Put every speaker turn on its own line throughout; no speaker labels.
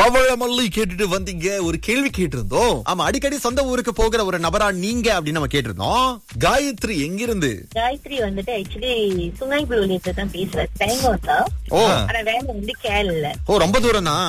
பவழமல்லி கேட்டுட்டு வந்தீங்க ஒரு கேள்வி கேட்டிருந்தோம்
ஆமா அடிக்கடி சொந்த ஊருக்கு போகிற ஒரு நபரா நீங்க அப்படின்னு நம்ம கேட்டிருந்தோம்
காயத்ரி எங்கிருந்து
காயத்ரி வந்துட்டு ஆக்சுவலி சுங்கை புலூர்ல தான் பேசுறேன் தேங்காய் தான்
ஓ
ஆனா வேலை வந்து கேரள
ஓ ரொம்ப தூரம் தான்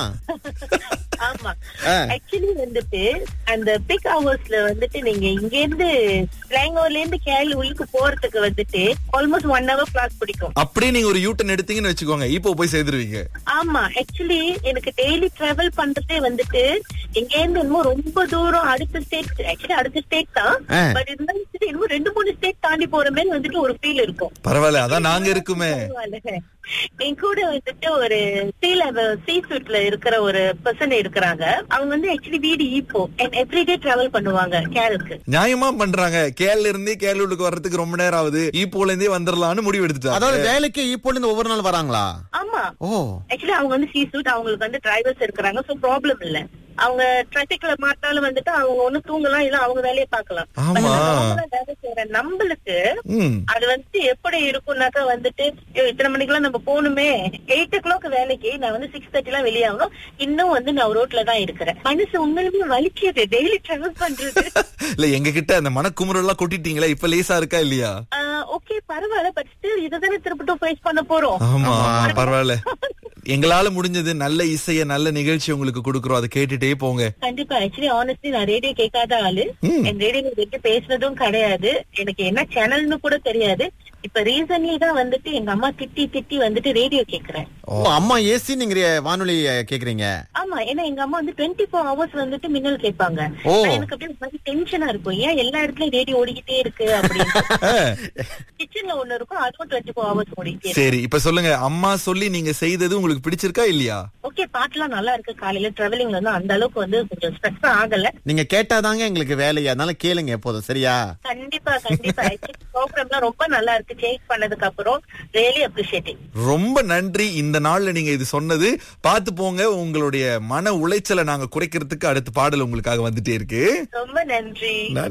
ஆமா
ஆ.
ஆக்சுவலி வந்துட்டு அந்த பிக் ஹவர்ஸ்ல வந்துட்டு நீங்க இங்க இருந்து தேங்காய்ல இருந்து கேரள உள்ளுக்கு போறதுக்கு வந்துட்டு ஆல்மோஸ்ட் ஒன் ஹவர் கிளாஸ் பிடிக்கும்
அப்படியே நீங்க ஒரு யூட்டன் எடுத்தீங்கன்னு வச்சுக்கோங்க இப்போ போய் சேர்ந்துருவீங்க
ஆமா ஆக்சுவலி எனக்கு டெய்லி டிராவல் பண்றதே வந்துட்டு எங்க இருந்து இன்னும் ரொம்ப தூரம் அடுத்த ஸ்டேட் ஆக்சுவலி அடுத்த ஸ்டேட் தான்
ஆ.
பட் இருந்தாலும் சரி, இன்னும் ரெண்டு மூணு ஸ்டேட் தாண்டி போற மாதிரி வந்துட்டு ஒரு ஃபீல் இருக்கும்
பரவாயில்ல அதான் நாங்க இருக்குமே
பரவாயில்ல. என் கூட வந்துட்டு ஒரு சீ லெவல் சீ சூட்ல இருக்கிற ஒரு பர்சன் இருக்கிறாங்க அவங்க வந்து ஆக்சுவலி வீடு ஈப்போ எவ்ரிடே டிராவல் பண்ணுவாங்க கேரளுக்கு
நியாயமா பண்றாங்க கேரள இருந்தே கேரளூருக்கு வர்றதுக்கு ரொம்ப நேரம் ஆகுது ஈப்போல இருந்தே வந்துடலாம்னு முடிவு எடுத்துட்டாங்க
அதாவது வேலைக்கு இப்போ இருந்து ஒவ்வொரு நாள் வராங்களா
ஆமா
ஓ
ஆக்சுவலி அவங்க வந்து சீ சூட் அவங்களுக்கு வந்து டிரைவர்ஸ் இருக்கிறாங்க சோ ப்ராப்ளம் இல்ல அவங்க டிராபிக்ல மாட்டாலும் வந்துட்டு அவங்க ஒண்ணு தூங்கலாம் இல்ல அவங்க வேலையை பார்க்கலாம்
ஆமா.
But அந்த normal ஆ வேலை செய்யற நம்மளுக்கு
ம்
அது வந்து எப்படி இருக்கும்னாக்கா வந்துட்டு ஐயோ, இத்தனை மணிக்கெல்லாம் நம்ம போகணுமே எயிட் ஓ கிளாக் வேலைக்கு நான் வந்து சிக்ஸ் தேர்ட்டி எல்லாம் வெளியாகணும் இன்னும் வந்து நான் ரோட்ல தான் இருக்கிறேன் மனசு உண்மையிலுமே வலிக்குது டெய்லி டிராவல் பண்றது
இல்ல எங்க கிட்ட அந்த மனக்குமுறல் எல்லாம் கொட்டிட்டீங்களா இப்ப லேசா இருக்கா இல்லையா
ஓகே பரவாயில்ல பட் ஸ்டில் இதுதானே திருப்பட்டும் ஃபேஸ் பண்ண போறோம்
ஆமா பரவாயில்ல எங்களால முடிஞ்சது நல்ல இசைய நல்ல நிகழ்ச்சி உங்களுக்கு கொடுக்குறோம் அதை கேட்டுட்டே போங்க
கண்டிப்பா ஆக்சுவலி ஆனஸ்ட்லி நான் ரேடியோ கேட்காத ஆளு
ம்.
என் ரேடியோ கேட்டு பேசுனதும் கிடையாது எனக்கு என்ன சேனல்னு கூட தெரியாது இப்ப ரீசன்லி தான் வந்துட்டு எங்க அம்மா திட்டி திட்டி வந்துட்டு ரேடியோ கேக்குறேன்
ஓ அம்மா ஏசி நீங்க வானொலி அஹ், கேக்குறீங்க
ஆமா ஏன்னா எங்க அம்மா வந்து டுவெண்ட்டி ஃபோர் ஹவர்ஸ் வந்துட்டு மின்னல் கேட்பாங்க
ஓ.
நான் எனக்கு அப்படியே ஒரு மாதிரி டென்ஷனா இருக்கும் ஏன் எல்லா இடத்துலயும் ரேடியோ ஓடிக்கிட்டே இருக்கு அப்படின்னு கிச்சன்ல ஒண்ணு இருக்கும் அதுவும் டுவெண்ட்டி ஃபோர் ஹவர்ஸ் ஓடிக்கிட்டே இருக்கு
சரி இப்ப சொல்லுங்க அம்மா சொல்லி நீங்க செய்தது உங்களுக்கு பிடிச்சிருக்கா இல்லையா
ஓகே பாட்டுலாம் நல்லா இருக்கு காலையில டிராவலிங்ல வந்து அந்த அளவுக்கு வந்து கொஞ்சம் ஸ்ட்ரெஸ் ஆகல
நீங்க கேட்டாதாங்க எங்களுக்கு வேலையா அதனால கேளுங்க எப்போதும் சரியா
கண்டிப்பா கண்டிப்பா ப்ரோக்ராம்லாம் ரொம்ப நல்லா இருக்கு சேஞ்ச் பண்ணதுக்கு அப்புறம் ரியலி அப்ரிஷியேட்டிங்
ரொம்ப நன்றி இந்த நாள்ல நீங்க இது சொன்னது பார்த்து போங்க உங்களுடைய மன உளைச்சலை நாங்க குறைக்கிறதுக்கு அடுத்த பாடல் உங்களுக்காக வந்துட்டே இருக்கு
ரொம்ப நன்றி